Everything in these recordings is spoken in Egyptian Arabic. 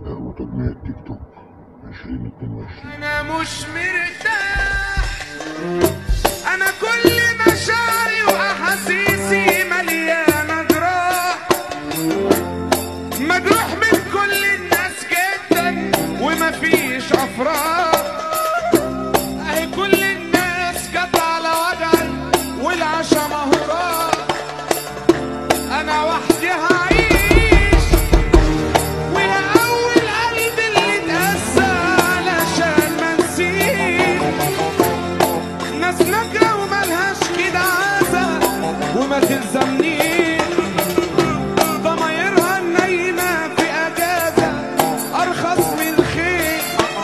وتجميع التيك توك 2022 انا مش مرتاح انا كل مشاعري واحاسيسي مليانه جراح مجروح من كل الناس جدا ومفيش افراح اهي كل الناس جت على وجعي والعشا مهورات انا وحدي هعيش ويا اول قلب اللي اتأذى علشان ما نسيت ناس نكرة وملهاش كده عزة وما تلزمنيش ضمايرها النايمة في اجازة ارخص من الخير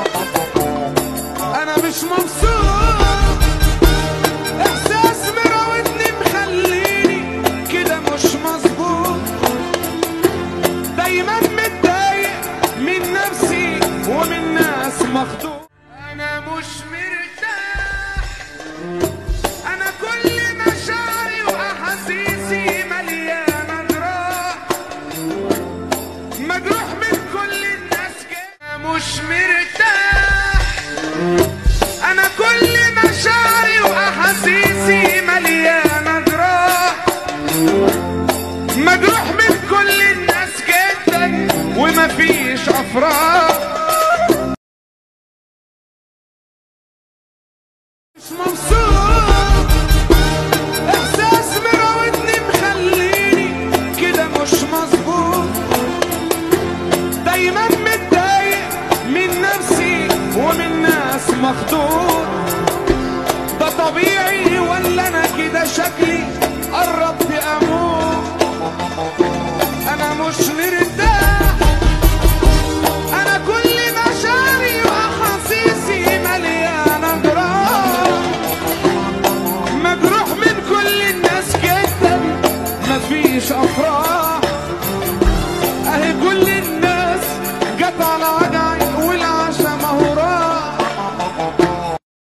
انا مش مبسوط احساس مراودني مخليني كده مش مظبوط دايما متضايق من نفسي ومن ناس مخدوع انا مش مرتاح انا كل مشاعري واحاسيسي مليانه جراح مجروح من كل الناس كده أنا مش مرتاح انا كل مشاعري واحاسيسي مليانه جراح مجروح من كل الناس جدا ومفيش افراح مش مبسوط احساس مراودني مخليني كده مش مظبوط دايما متضايق من نفسي ومن ناس مخدوع ده طبيعي ولا انا كده شكلي قربت اموت انا مش مرتاح انا كل مشاعري واحاسيسي مليانه جراح مجروح من كل الناس جدا مفيش افراح